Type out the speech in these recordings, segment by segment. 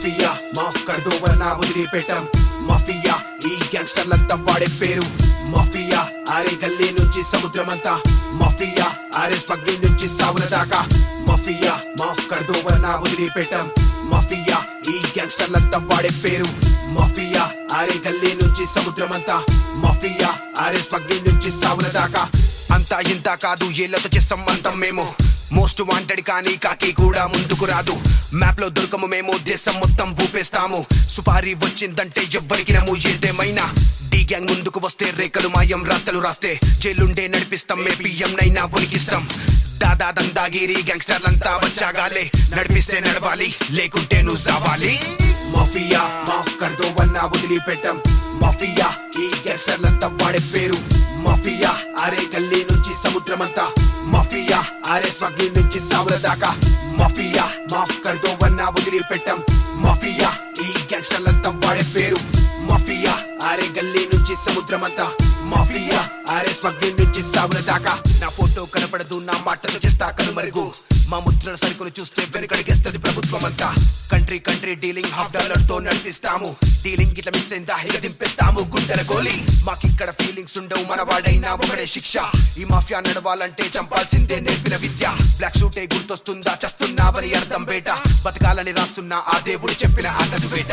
mafia మాఫ్ కర్దో వలన వదిలిపెట్టాం mafia ఈ గ్యాంగ్స్టర్లంతా వాడే పేరు మాఫియా ఆరే గల్లీ నుంచి సముద్రమంతా మాఫియా ఆరే స్మగ్లింగ్ నుంచి సావుల దాకా మాఫియా మాఫ్ కర్దో వలన వదిలిపెట్టాం మాఫియా ఈ గ్యాంగ్స్టర్లంతా వాడే పేరు మాఫియా ఆరే గల్లీ నుంచి సముద్రమంతా మాఫియా ఆరే స్మగ్లింగ్ నుంచి సావుల దాకా అంతా ఇంత కాదు ఏళ్లతో చేస్తాం అంతం మేము మోస్ట్ వాంటెడ్ కానీ కాకి కూడా ముందుకు రాదు మ్యాప్ లో దొరకము మేము దేశం మొత్తం ఊపేస్తాము సుపారీ వచ్చిందంటే ఎవ్వరికి నమ్ము ఏదేమైనా డీ గ్యాంగ్ ముందుకు వస్తే రేఖలు మాయం రాతలు రాస్తే జైలుండే నడిపిస్తాం మే పిఎం నైనా ఉనికిస్తాం దాదా దందాగిరి గ్యాంగ్స్టర్లంతా వచ్చాగాలే నడిపిస్తే నడవాలి లేకుంటే నువ్వు సావాలి మాఫియా మాఫ్ కర్దో వన్నా వదిలిపెట్టాం మాఫియా ఈ గ్యాంగ్స్టర్లంతా వాడే పేరు మాఫియా అరే గల్లీ నుంచి సముద్రమంతా మాఫియా అరే స్మగ్లింగ్ నుంచి సావుల దాకా మాఫియా మాఫ్ కర్దో వన్నా వదిలిపెట్టాం మాఫియా ఈ గ్యాంగ్స్టర్లంతా వాడే పేరు మాఫియా అరే గల్లీ నుంచి సముద్రమంతా మాఫియా అరే స్మగ్లింగ్ నుంచి సావుల దాకా నా ఫోటో కనపడదు నా మాటలు చేస్తా కనుమరుగు మా ముద్రల సరుకులు చూస్తే వెనుకడిగేస్తుంది ప్రభుత్వం అంతా country country dealing half dollar తో నడిపిస్తాము డీలింగ్ ఇట్లా మిస్ అయిందా ఇక దింపేస్తాము గుండెల గోలి మాకిక్కడ ఫీలింగ్స్ ఉండవు మన వాడైనా ఒకడే శిక్ష ఈ మాఫియా నడవాలంటే చంపాల్సిందే నేర్పిన విద్య బ్లాక్ షూటే గుర్తొస్తుందా చస్తున్నావని అర్థం బేట బతకాలని రాస్తున్నా ఆ దేవుడు చెప్పిన ఆగదు బేట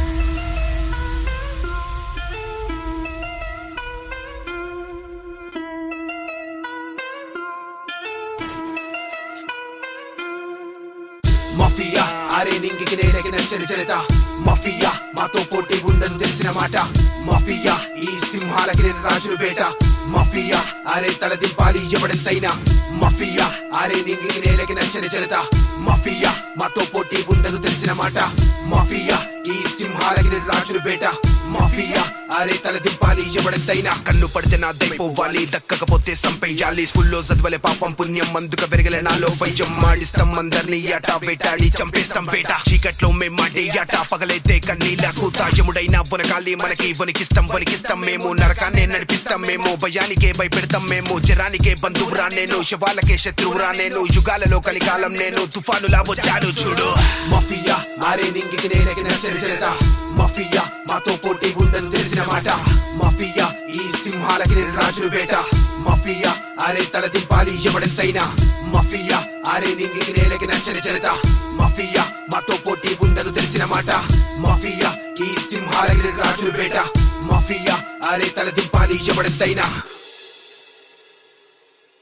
మాఫియా అరే నింగికి నేలగిన చరిచరిత మాఫియా మాతో పోటీ ఉండదు తెలిసిన మాట మాఫియా ఈ సింహాలకి నేను రాజులు బేట మాఫియా అరే తల దింపాలి ఎవడెంతైనా మాఫియా అరే నింగికి నేలగిన చరిచరిత మాఫియా మాతో పోటీ ఉండదు తెలిసిన మాట మాఫియా ఈ సింహాలకి నేను రాజులు బేట మాఫియా అరే తల దింపాలి ఎవడెంతైనా కన్ను పడితే నా దైపోవాలి దక్కకపోతే సంపేయాలి స్కూల్లో చదవలే పాపం పుణ్యం అందుక పెరగలే నాలో భయం మాడిస్తాం అందరినీ అట వేటాడి చంపేస్తాం వేట చీకట్లో మేం మాడే అట పగలైతే కన్నీళ్ళ కూత యముడైనా వనకాలి మనకి వణికిస్తాం వణికిస్తాం మేము నరకాన్నే నడిపిస్తాం మేము భయానికే భయపెడతాం మేము జరానికే బంధువురా నేను శవాలకే శత్రువురా నేను యుగాలలో కలికాలం నేను తుఫానులా వచ్చాను చూడు మాఫియా ఆరే నింగికి నేలగిన చరిచరిత మాఫియా మాతో పోటీ ఉండదు తెలిసిన మాట మాఫియా ఈ సింహాలకి నేను రాజులు బేట మాఫియా అరే తల దింపాలి ఎవడెంతైనా మాఫియా అరే నింగికి నేలకి నచ్చని చరిత మాఫియా మాతో పోటీ ఉండదు తెలిసిన మాట మాఫియా ఈ సింహాలకి నేను రాజులు బేట మాఫియా అరే తల దింపాలి ఎవడెంతైనా